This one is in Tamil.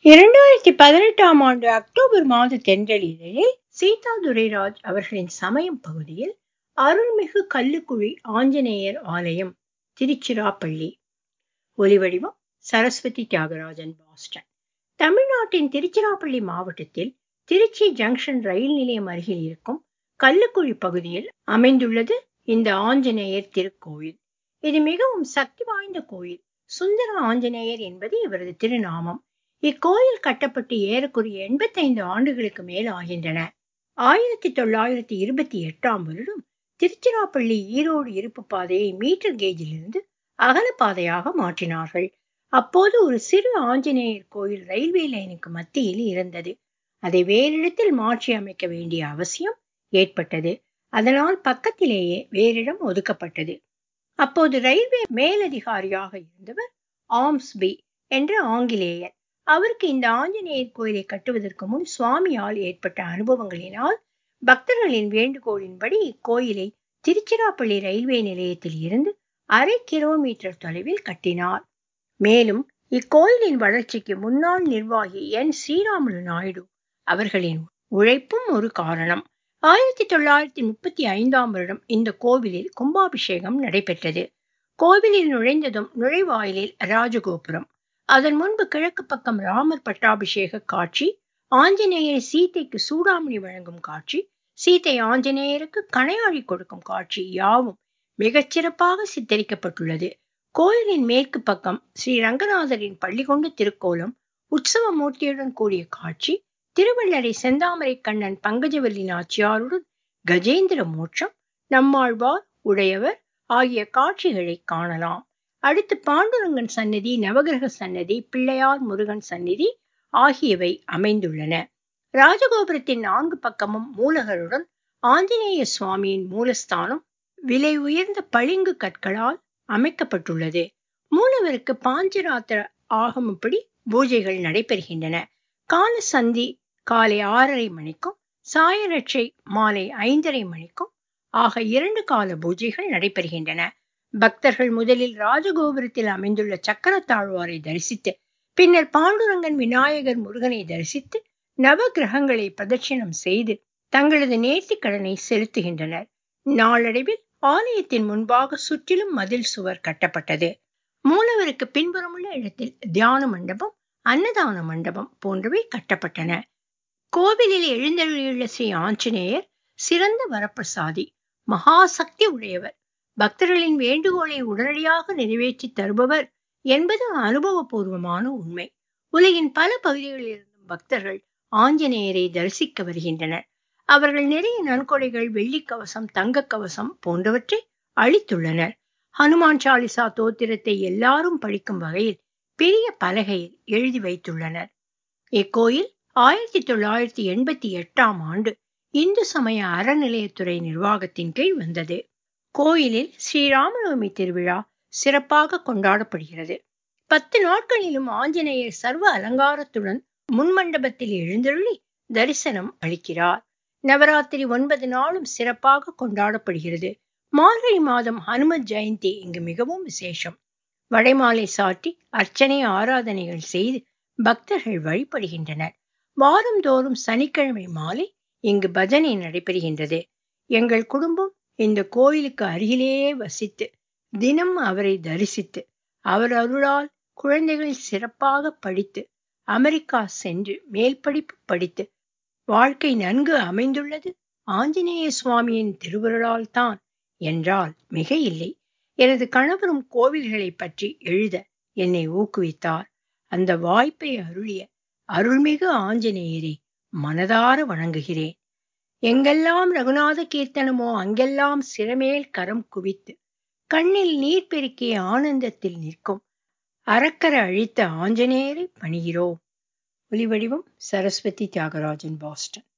இரண்டாயிரத்தி பதினெட்டாம் ஆண்டு அக்டோபர் மாத தென்றலிதழில் சீதா துரைராஜ் அவர்களின் சமயம் பகுதியில் அருள்மிகு கல்லுக்குழி ஆஞ்சநேயர் ஆலயம் திருச்சிராப்பள்ளி ஒலிவடிவம் சரஸ்வதி தியாகராஜன் பாஸ்டன் தமிழ்நாட்டின் திருச்சிராப்பள்ளி மாவட்டத்தில் திருச்சி ஜங்ஷன் ரயில் நிலையம் அருகில் இருக்கும் கல்லுக்குழி பகுதியில் அமைந்துள்ளது இந்த ஆஞ்சநேயர் திருக்கோயில் இது மிகவும் சக்தி வாய்ந்த கோயில் சுந்தர ஆஞ்சநேயர் என்பது இவரது திருநாமம் இக்கோயில் கட்டப்பட்டு ஏறக்குறைய எண்பத்தைந்து ஆண்டுகளுக்கு மேல் ஆகின்றன ஆயிரத்தி தொள்ளாயிரத்தி இருபத்தி எட்டாம் வருடம் திருச்சிராப்பள்ளி ஈரோடு இருப்பு பாதையை மீட்டர் கேஜிலிருந்து அகலப்பாதையாக மாற்றினார்கள் அப்போது ஒரு சிறு ஆஞ்சநேயர் கோயில் ரயில்வே லைனுக்கு மத்தியில் இருந்தது அதை வேறிடத்தில் மாற்றி அமைக்க வேண்டிய அவசியம் ஏற்பட்டது அதனால் பக்கத்திலேயே வேறிடம் ஒதுக்கப்பட்டது அப்போது ரயில்வே மேலதிகாரியாக இருந்தவர் ஆம்ஸ்பி என்ற ஆங்கிலேயர் அவருக்கு இந்த ஆஞ்சநேயர் கோயிலை கட்டுவதற்கு முன் சுவாமியால் ஏற்பட்ட அனுபவங்களினால் பக்தர்களின் வேண்டுகோளின்படி இக்கோயிலை திருச்சிராப்பள்ளி ரயில்வே நிலையத்தில் இருந்து அரை கிலோமீட்டர் தொலைவில் கட்டினார் மேலும் இக்கோயிலின் வளர்ச்சிக்கு முன்னாள் நிர்வாகி என் ஸ்ரீராமுலு நாயுடு அவர்களின் உழைப்பும் ஒரு காரணம் ஆயிரத்தி தொள்ளாயிரத்தி முப்பத்தி ஐந்தாம் வருடம் இந்த கோவிலில் கும்பாபிஷேகம் நடைபெற்றது கோவிலில் நுழைந்ததும் நுழைவாயிலில் ராஜகோபுரம் அதன் முன்பு கிழக்கு பக்கம் ராமர் பட்டாபிஷேக காட்சி ஆஞ்சநேயர் சீதைக்கு சூடாமணி வழங்கும் காட்சி சீதை ஆஞ்சநேயருக்கு கணையாழி கொடுக்கும் காட்சி யாவும் மிகச்சிறப்பாக சித்தரிக்கப்பட்டுள்ளது கோயிலின் மேற்கு பக்கம் ஸ்ரீ ரங்கநாதரின் பள்ளிகொண்டு திருக்கோலம் உற்சவ மூர்த்தியுடன் கூடிய காட்சி திருவள்ளரை செந்தாமரை கண்ணன் பங்கஜவல்லி நாச்சியாருடன் கஜேந்திர மோட்சம் நம்மாழ்வார் உடையவர் ஆகிய காட்சிகளை காணலாம் அடுத்து பாண்டுரங்கன் சன்னதி நவகிரக சன்னதி பிள்ளையார் முருகன் சந்நிதி ஆகியவை அமைந்துள்ளன ராஜகோபுரத்தின் நான்கு பக்கமும் மூலகருடன் ஆஞ்சநேய சுவாமியின் மூலஸ்தானம் விலை உயர்ந்த பளிங்கு கற்களால் அமைக்கப்பட்டுள்ளது மூலவருக்கு பாஞ்சராத்திர ஆகமப்படி பூஜைகள் நடைபெறுகின்றன கால சந்தி காலை ஆறரை மணிக்கும் சாயரட்சை மாலை ஐந்தரை மணிக்கும் ஆக இரண்டு கால பூஜைகள் நடைபெறுகின்றன பக்தர்கள் முதலில் ராஜகோபுரத்தில் அமைந்துள்ள சக்கரத்தாழ்வாரை தரிசித்து பின்னர் பாண்டுரங்கன் விநாயகர் முருகனை தரிசித்து நவ கிரகங்களை பிரதட்சிணம் செய்து தங்களது நேர்த்திக் கடனை செலுத்துகின்றனர் நாளடைவில் ஆலயத்தின் முன்பாக சுற்றிலும் மதில் சுவர் கட்டப்பட்டது மூலவருக்கு பின்புறமுள்ள இடத்தில் தியான மண்டபம் அன்னதான மண்டபம் போன்றவை கட்டப்பட்டன கோவிலில் எழுந்தருளியுள்ள ஸ்ரீ ஆஞ்சநேயர் சிறந்த வரப்பிரசாதி மகாசக்தி உடையவர் பக்தர்களின் வேண்டுகோளை உடனடியாக நிறைவேற்றி தருபவர் என்பது அனுபவபூர்வமான உண்மை உலகின் பல பகுதிகளில் இருந்தும் பக்தர்கள் ஆஞ்சநேயரை தரிசிக்க வருகின்றனர் அவர்கள் நிறைய நன்கொடைகள் வெள்ளிக்கவசம் தங்க கவசம் போன்றவற்றை அளித்துள்ளனர் ஹனுமான் சாலிசா தோத்திரத்தை எல்லாரும் படிக்கும் வகையில் பெரிய பலகையில் எழுதி வைத்துள்ளனர் இக்கோயில் ஆயிரத்தி தொள்ளாயிரத்தி எண்பத்தி எட்டாம் ஆண்டு இந்து சமய அறநிலையத்துறை நிர்வாகத்தின் கீழ் வந்தது கோயிலில் ஸ்ரீராமநவமி திருவிழா சிறப்பாக கொண்டாடப்படுகிறது பத்து நாட்களிலும் ஆஞ்சநேயர் சர்வ அலங்காரத்துடன் முன்மண்டபத்தில் எழுந்தருளி தரிசனம் அளிக்கிறார் நவராத்திரி ஒன்பது நாளும் சிறப்பாக கொண்டாடப்படுகிறது மார்கழி மாதம் ஹனுமத் ஜெயந்தி இங்கு மிகவும் விசேஷம் வடைமாலை சாட்டி அர்ச்சனை ஆராதனைகள் செய்து பக்தர்கள் வழிபடுகின்றனர் வாரந்தோறும் சனிக்கிழமை மாலை இங்கு பஜனை நடைபெறுகின்றது எங்கள் குடும்பம் இந்த கோயிலுக்கு அருகிலேயே வசித்து தினம் அவரை தரிசித்து அவர் அருளால் குழந்தைகள் சிறப்பாக படித்து அமெரிக்கா சென்று மேல் படிப்பு படித்து வாழ்க்கை நன்கு அமைந்துள்ளது ஆஞ்சநேய சுவாமியின் திருவருளால் தான் என்றால் மிக இல்லை எனது கணவரும் கோவில்களை பற்றி எழுத என்னை ஊக்குவித்தார் அந்த வாய்ப்பை அருளிய அருள்மிகு ஆஞ்சநேயரை மனதார வணங்குகிறேன் எங்கெல்லாம் ரகுநாத கீர்த்தனமோ அங்கெல்லாம் சிறமேல் கரம் குவித்து கண்ணில் நீர் பெருக்கிய ஆனந்தத்தில் நிற்கும் அறக்கர அழித்த ஆஞ்சநேயரை பணிகிறோம் ஒலிவடிவம் சரஸ்வதி தியாகராஜன் பாஸ்டன்